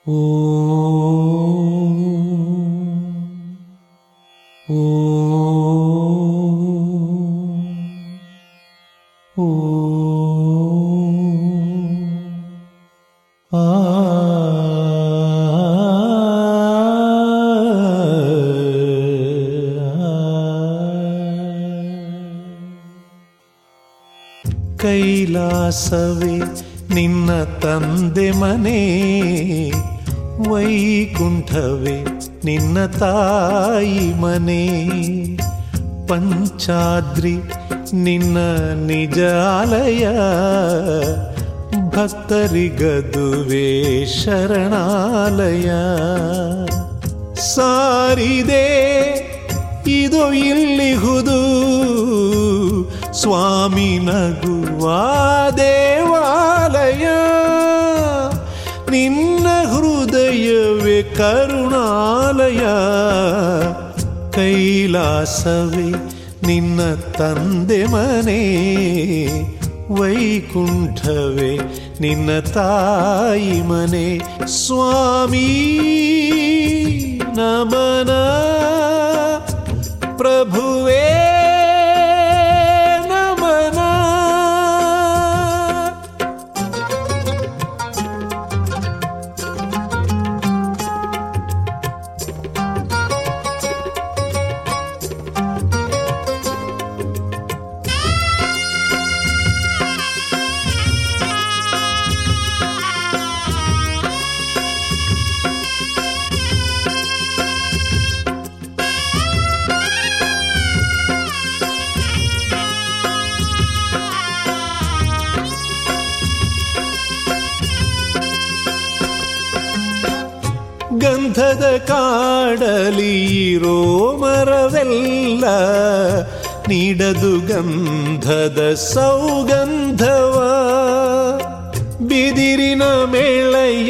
ಕೈಲಾಸವೇ ನಿನ್ನ ತಂದೆ ಮನೆ ವೈಕುಂಠವೇ ನಿನ್ನ ತಾಯಿ ಮನೆ ಪಂಚಾದ್ರಿ ನಿನ್ನ ನಿಜ ಆಲಯ ಭಕ್ತರಿಗದುವೆ ಶರಣಾಲಯ ಸಾರಿದೆ ಇದು ಇಲ್ಲಿಹುದು ಸ್ವಾಮಿ ನಗುವ ದೇವಾಲಯ ನಿನ್ನ ಹೃದಯವೇ ಕರುಣಾಲಯ ಕೈಲಾಸವೇ ನಿನ್ನ ತಂದೆ ಮನೆ ವೈಕುಂಠವೇ ನಿನ್ನ ತಾಯಿ ಮನೆ ಸ್ವಾಮಿ ನಮನ ಪ್ರಭುವೇ ನಮನ ಗಂಧದ ಕಾಡಲಿರೋ ಮರವೆಲ್ಲ ನೀಡದು ಗಂಧದ ಸೌಗಂಧವ ಬಿದಿರಿನ ಮೇಳಯ್ಯ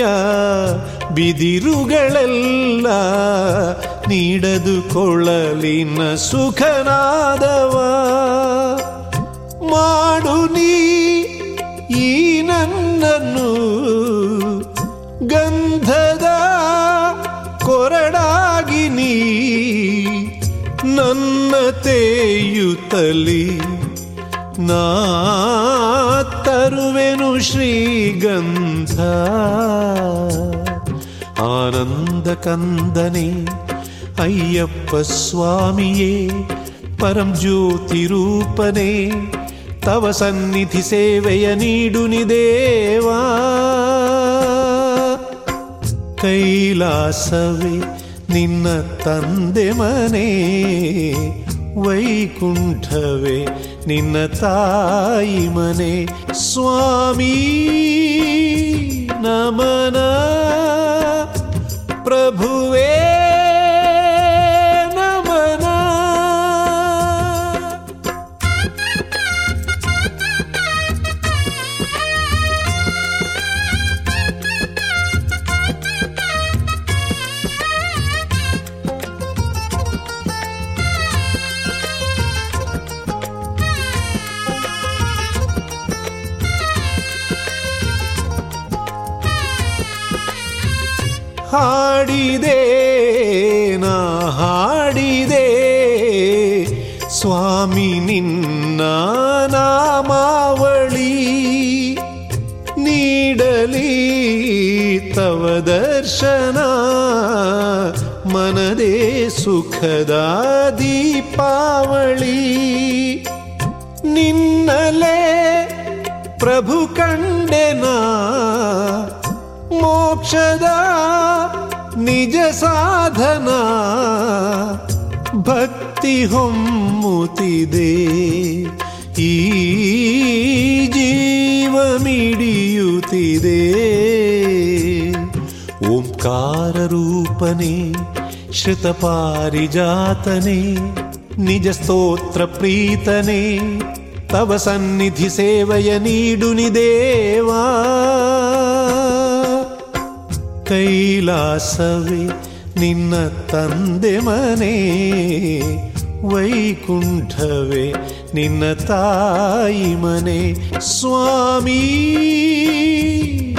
ಬಿದಿರುಗಳೆಲ್ಲ ನೀಡದು ಕೊಳಲಿನ ಸುಖನಾದವ ಮಾಡು ನೀ ಈ ನನ್ನನ್ನು ಗಂಧದ ಕೊರಡಾಗಿ ನೀ ನನ್ನ ತೇಯುತ್ತಲಿ ನಾ ತರುವೆನು ಶ್ರೀಗಂಧ ಆನಂದ ಕಂದನೆ ಅಯ್ಯಪ್ಪ ಸ್ವಾಮಿಯೇ ಪರಂ ಜ್ಯೋತಿ ರೂಪನೇ ತವ ಸನ್ನಿಧಿ ಸೇವೆಯ ನೀಡು ನಿದೇವಾ ಕೈಲಾಸವೇ ನಿನ್ನ ತಂದೆ ಮನೆ ವೈಕುಂಠವೇ ನಿನ್ನ ತಾಯಿ ಮನೆ ಸ್ವಾಮಿ ನಮನ ಪ್ರಭುವೇ ನಮನ ಹಾಡಿದೆ ನಾ ಹಾಡಿದೆ ಸ್ವಾಮಿ ನಿನ್ನ ನಾಮಾವಳಿ ನೀಡಲಿ ತವ ದರ್ಶನ ಮನದೇ ಸುಖದ ದೀಪಾವಳಿ ನಿನ್ನಲೇ ಪ್ರಭು ಕಂಡೆನಾ ಮೋಕ್ಷದ ನಿಜ ಸಾಧನ ಭಕ್ತಿ ಹೊಮ್ಮುತ್ತಿದೆ ಈ ಜೀವ ಮಿಡಿಯುತ್ತಿದೆ ಓಂಕಾರ ರೂಪನೇ ಶ್ರುತ ಪಾರಿಜಾತನೇ ನಿಜ ಸ್ತೋತ್ರ ಪ್ರೀತನೇ ತವ ಸನ್ನಿಧಿ ಸೇವೆಯ ನೀಡು ನಿದೇವಾ ಕೈಲಾಸವೇ ನಿನ್ನ ತಂದೆ ಮನೆ ವೈಕುಂಠವೇ ನಿನ್ನ ತಾಯಿ ಮನೆ ಸ್ವಾಮಿ